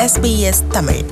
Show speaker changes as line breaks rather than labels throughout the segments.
SBS Tamil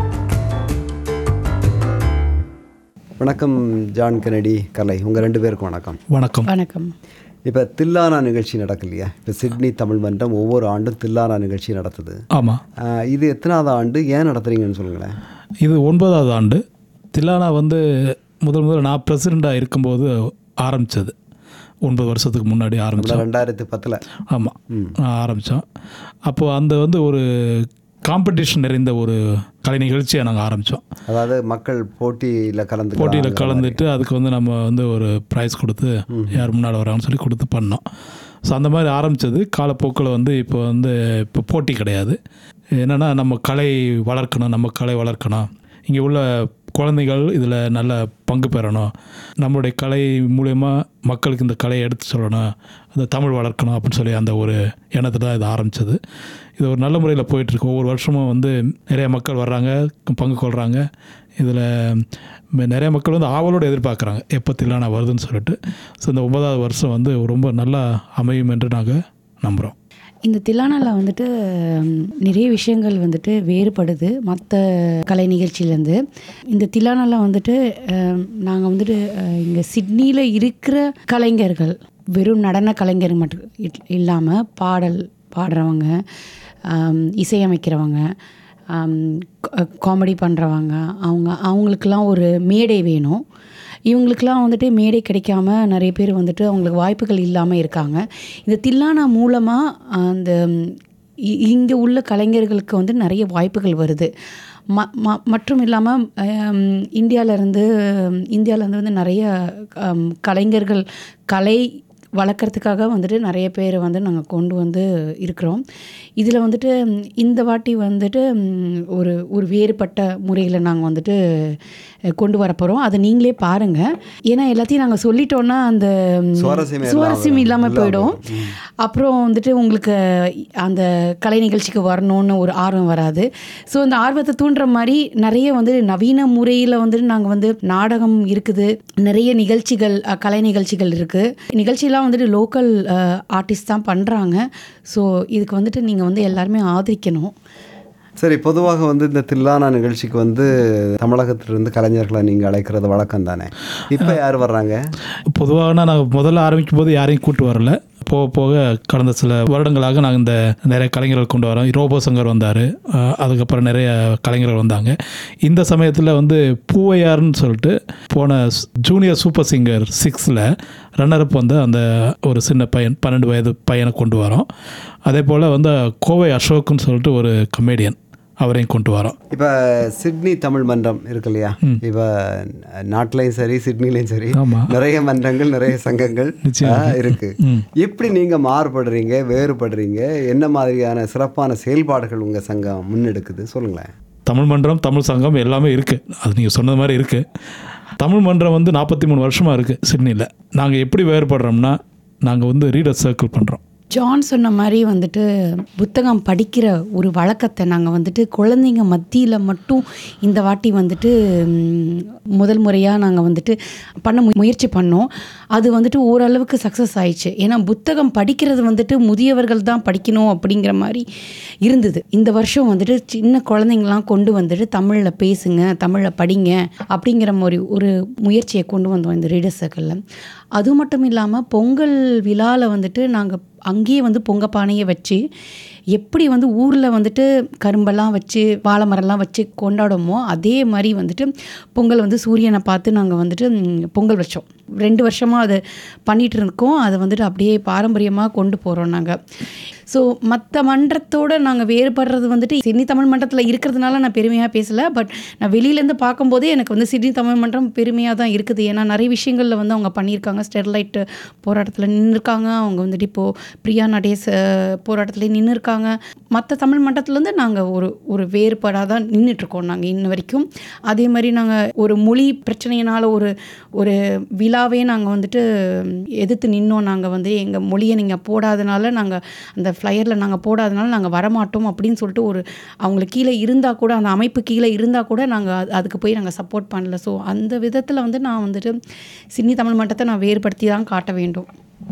வணக்கம் John Kennedy கலை உங்கள் ரெண்டு பேருக்கும் வணக்கம்
வணக்கம்
வணக்கம்
இப்போ தில்லானா நிகழ்ச்சி நடக்கு இல்லையா இப்போ சிட்னி தமிழ் மன்றம் ஒவ்வொரு ஆண்டும் தில்லானா நிகழ்ச்சி நடத்துது
ஆமாம்
ஆஹ் இது எத்தனாவது ஆண்டு ஏன் நடத்துறீங்கன்னு சொல்லுங்களேன்
இது ஒன்பதாவது ஆண்டு தில்லானா வந்து முதல் முதல்ல நான் பிரசிடெண்ட்டாக இருக்கும்போது ஆரம்பித்தது ஒன்பது வருஷத்துக்கு முன்னாடி ஆரம்பித்தோம்
ரெண்டாயிரத்தி பத்தில்
ஆமாம் ஆரம்பித்தோம் அப்போது அந்த வந்து ஒரு காம்படிஷன் நிறைந்த ஒரு கலை நிகழ்ச்சியை நாங்கள் ஆரம்பித்தோம்
அதாவது மக்கள் போட்டியில் கலந்து
போட்டியில் கலந்துட்டு அதுக்கு வந்து நம்ம வந்து ஒரு ப்ரைஸ் கொடுத்து யார் முன்னாடி வராங்கன்னு சொல்லி கொடுத்து பண்ணோம் ஸோ அந்த மாதிரி ஆரம்பித்தது காலப்போக்கில் வந்து இப்போ வந்து இப்போ போட்டி கிடையாது என்னென்னா நம்ம கலை வளர்க்கணும் நம்ம கலை வளர்க்கணும் இங்கே உள்ள குழந்தைகள் இதில் நல்ல பங்கு பெறணும் நம்மளுடைய கலை மூலயமா மக்களுக்கு இந்த கலையை எடுத்து சொல்லணும் அந்த தமிழ் வளர்க்கணும் அப்படின்னு சொல்லி அந்த ஒரு எண்ணத்தில் தான் இது ஆரம்பித்தது இது ஒரு நல்ல முறையில் போயிட்டுருக்கு ஒவ்வொரு வருஷமும் வந்து நிறைய மக்கள் வர்றாங்க பங்கு கொள்கிறாங்க இதில் நிறைய மக்கள் வந்து ஆவலோடு எதிர்பார்க்குறாங்க எப்போ தில்லானா வருதுன்னு சொல்லிட்டு ஸோ இந்த ஒன்பதாவது வருஷம் வந்து ரொம்ப நல்லா அமையும் என்று நாங்கள் நம்புகிறோம்
இந்த தில்லானாவில் வந்துட்டு ம், நிறைய விஷயங்கள் வந்துட்டு வேறுபடுது மற்ற கலை நிகழ்ச்சியிலேருந்து இந்த தில்லானாவில் வந்துட்டு நாங்கள் வந்துட்டு இங்கே சிட்னியில் இருக்கிற கலைஞர்கள் வெறும் நடன கலைஞர் மட்டும் இல்லாமல் பாடல் பாடுறவங்க ஆம், இசையமைக்கிறவங்க காமெடி பண்ணுறவங்க அவங்க அவங்களுக்கெல்லாம் ஒரு மேடை வேணும் இவங்களுக்கெல்லாம் வந்துட்டு மேடை கிடைக்காம நிறைய பேர் வந்துட்டு அவங்களுக்கு வாய்ப்புகள் இல்லாமல் இருக்காங்க இந்த தில்லானா மூலமாக அந்த இங்கே உள்ள கலைஞர்களுக்கு வந்து நிறைய வாய்ப்புகள் வருது ம ம மற்றும் இல்லாமல் இந்தியாவிலேருந்து இந்தியாவிலேருந்து வந்து நிறைய அம், கலைஞர்கள் கலை வளர்க்குறதுக்காக வந்துட்டு நிறைய பேர் வந்து நாங்கள் கொண்டு வந்து இருக்கிறோம் இதில் வந்துட்டு ம், இந்த வாட்டி வந்துட்டு ம், ஒரு ஒரு வேறுபட்ட முறையில் நாங்கள் வந்துட்டு அஹ், கொண்டு வர போகிறோம் அதை நீங்களே பாருங்கள் ஏன்னா எல்லாத்தையும் நாங்கள் சொல்லிட்டோன்னா அந்த ம்,
சுவாரஸ்யமே இல்லாம
சுவாரஸ்யம் இல்லாமல்
இல்லாம
போயிடும் அப்புறம் வந்துட்டு உங்களுக்கு அந்த கலை நிகழ்ச்சிக்கு வரணும்னு ஒரு ஆர்வம் வராது ஸோ அந்த ஆர்வத்தை தூண்டுற மாதிரி நிறைய வந்து நவீன முறையில் வந்துட்டு நாங்கள் வந்து நாடகம் இருக்குது நிறைய நிகழ்ச்சிகள் அஹ், கலை நிகழ்ச்சிகள் இருக்குது நிகழ்ச்சியெல்லாம் வந்துட்டு லோக்கல் ஆர்டிஸ்ட் தான் பண்ணுறாங்க ஸோ இதுக்கு வந்துட்டு நீங்கள் வந்து எல்லாருமே ஆதரிக்கணும்
சரி பொதுவாக வந்து இந்த தில்லானா நிகழ்ச்சிக்கு வந்து தமிழகத்திலிருந்து கலைஞர்களை நீங்கள் அழைக்கிறது வழக்கம் தானே இப்போ யார் வர்றாங்க
பொதுவாக நாங்கள் முதல்ல ஆரம்பிக்கும் போது யாரையும் கூட்டு வரல போக போக கடந்த சில வருடங்களாக நாங்கள் இந்த நிறைய கலைஞர்கள் கொண்டு வரோம் ரோபோ சங்கர் வந்தார் அதுக்கப்புறம் நிறைய கலைஞர்கள் வந்தாங்க இந்த சமயத்தில் வந்து பூவையார்னு சொல்லிட்டு போன ஜூனியர் சூப்பர் சிங்கர் சிக்ஸில் ரன்னரப் வந்து அந்த ஒரு சின்ன பையன் பன்னெண்டு வயது பையனை கொண்டு வரோம் அதே போல் வந்து கோவை அசோக்னு சொல்லிட்டு ஒரு கமேடியன் அவரையும் கொண்டு வரோம்
இப்போ சிட்னி தமிழ் மன்றம் இருக்கு இல்லையா இப்போ நாட்டிலையும் சரி சிட்னிலையும் சரி
ஆமாம்
நிறைய மன்றங்கள் நிறைய சங்கங்கள்
நிச்சயம்
ஆ, இருக்கு எப்படி நீங்க மாறுபடுறீங்க வேறுபடுறீங்க என்ன மாதிரியான சிறப்பான செயல்பாடுகள் உங்க சங்கம் முன்னெடுக்குது சொல்லுங்களேன்
தமிழ் மன்றம் தமிழ் சங்கம் எல்லாமே இருக்குது அது நீங்கள் சொன்னது மாதிரி இருக்குது தமிழ் மன்றம் வந்து நாற்பத்தி மூணு வருஷமாக இருக்குது சிட்னியில் நாங்கள் எப்படி வேறுபடுறோம்னா நாங்கள் வந்து ரீடர் சர்க்கிள் பண்ணுறோம்
ஜான் சொன்ன மாதிரி வந்துட்டு புத்தகம் படிக்கிற ஒரு வழக்கத்தை நாங்கள் வந்துட்டு குழந்தைங்க மத்தியில் மட்டும் இந்த வாட்டி வந்துட்டு ம், முதல் முறையாக நாங்கள் வந்துட்டு பண்ண மு- முயற்சி பண்ணோம் அது வந்துட்டு ஓரளவுக்கு சக்ஸஸ் ஆயிடுச்சு ஏன்னா புத்தகம் படிக்கிறது வந்துட்டு முதியவர்கள் தான் படிக்கணும் அப்படிங்கிற மாதிரி இருந்தது இந்த வருஷம் வந்துட்டு சின்ன குழந்தைங்களாம் கொண்டு வந்துட்டு தமிழில் பேசுங்க தமிழில் படிங்க அப்படிங்கிற மாதிரி ஒரு முயற்சியை கொண்டு வந்தோம் இந்த ரீடர் சர்க்கிளில் அது மட்டும் இல்லாமல் பொங்கல் விழாவில் வந்துட்டு நாங்கள் அங்கேயே வந்து பொங்க பானையை வச்சு எப்படி வந்து ஊரில் வந்துட்டு கரும்பெல்லாம் வச்சு வாழை மரம்லாம் வச்சு கொண்டாடுமோ அதே மாதிரி வந்துட்டு பொங்கல் வந்து சூரியனை பார்த்து நாங்கள் வந்துட்டு ம், பொங்கல் வச்சோம் ரெண்டு வருஷமாக அது பண்ணிகிட்டு இருக்கோம் அதை வந்துட்டு அப்படியே பாரம்பரியமாக கொண்டு போகிறோம் நாங்கள் ஸோ மற்ற மன்றத்தோடு நாங்கள் வேறுபடுறது வந்துட்டு சிட்னி தமிழ் மன்றத்தில் இருக்கிறதுனால நான் பெருமையாக பேசலை பட் நான் வெளியிலேருந்து பார்க்கும்போதே எனக்கு வந்து சிட்னி தமிழ் மன்றம் பெருமையாக தான் இருக்குது ஏன்னா நிறைய விஷயங்களில் வந்து அவங்க பண்ணியிருக்காங்க ஸ்டெர்லைட் போராட்டத்தில் நின்றுருக்காங்க அவங்க வந்துட்டு இப்போது பிரியா நடேஸ் போராட்டத்தில் நின்று இருக்காங்க மற்ற தமிழ் மன்றத்துலேருந்து நாங்கள் ஒரு ஒரு வேறுபாடாக தான் நின்றுட்டுருக்கோம் நாங்கள் இன்ன வரைக்கும் அதே மாதிரி நாங்கள் ஒரு மொழி பிரச்சனையினால் ஒரு ஒரு விழாவே நாங்கள் வந்துட்டு எதிர்த்து நின்னோம் நாங்கள் வந்து எங்கள் மொழியை நீங்கள் போடாதனால நாங்கள் அந்த ஃப்ளையரில் நாங்கள் போடாதனால நாங்கள் வரமாட்டோம் அப்படின்னு சொல்லிட்டு ஒரு அவங்களுக்கு கீழே இருந்தால் கூட அந்த அமைப்பு கீழே இருந்தால் கூட நாங்கள் அதுக்கு போய் நாங்கள் சப்போர்ட் பண்ணல ஸோ அந்த விதத்தில் வந்து நான் வந்துட்டு சின்னி தமிழ் மட்டத்தை நான் வேறுபடுத்தி தான் காட்ட வேண்டும்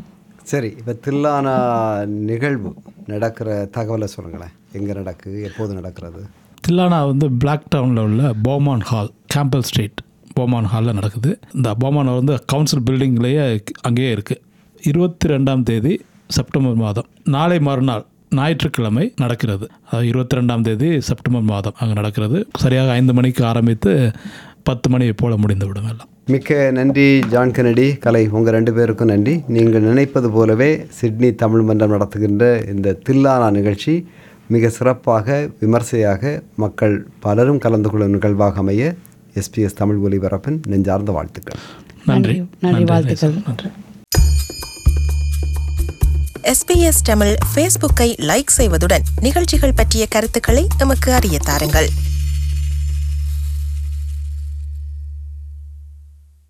சரி இப்போ தில்லானா நிகழ்வு நடக்கிற தகவலை சொல்லுங்களேன் எங்கே நடக்கு எப்போது நடக்கிறது
தில்லானா வந்து பிளாக் டவுனில் உள்ள Bowman hall Campbell street Bowman ஹாலில் நடக்குது இந்த போமான் வந்து கவுன்சில் பில்டிங்லேயே அங்கேயே இருக்குது இருபத்தி ரெண்டாம் தேதி செப்டம்பர் மாதம் நாளை மறுநாள் ஞாயிற்றுக்கிழமை நடக்கிறது அதாவது இருபத்தி ரெண்டாம் தேதி செப்டம்பர் மாதம் அங்கே நடக்கிறது சரியாக ஐந்து மணிக்கு ஆரம்பித்து பத்து மணி போல முடிந்துவிடும் எல்லாம்
மிக்க நன்றி ஜான் கெனடி கலை உங்கள் ரெண்டு பேருக்கும் நன்றி நீங்கள் நினைப்பது போலவே சிட்னி தமிழ் மன்றம் நடத்துகின்ற இந்த தில்லானா நிகழ்ச்சி மிக சிறப்பாக விமர்சையாக மக்கள் பலரும் கலந்து கொள்ளும் நிகழ்வாக அமைய எஸ்பிஎஸ் தமிழ் ஒலிபரப்பின் நெஞ்சார்ந்த வாழ்த்துக்கள்
நன்றி
நன்றி வாழ்த்துக்கள்
நன்றி
எஸ்பிஎஸ் தமிழ் ஃபேஸ்புக்கை லைக் செய்வதுடன் நிகழ்ச்சிகள் பற்றிய கருத்துக்களை எமக்கு அறிய தாருங்கள்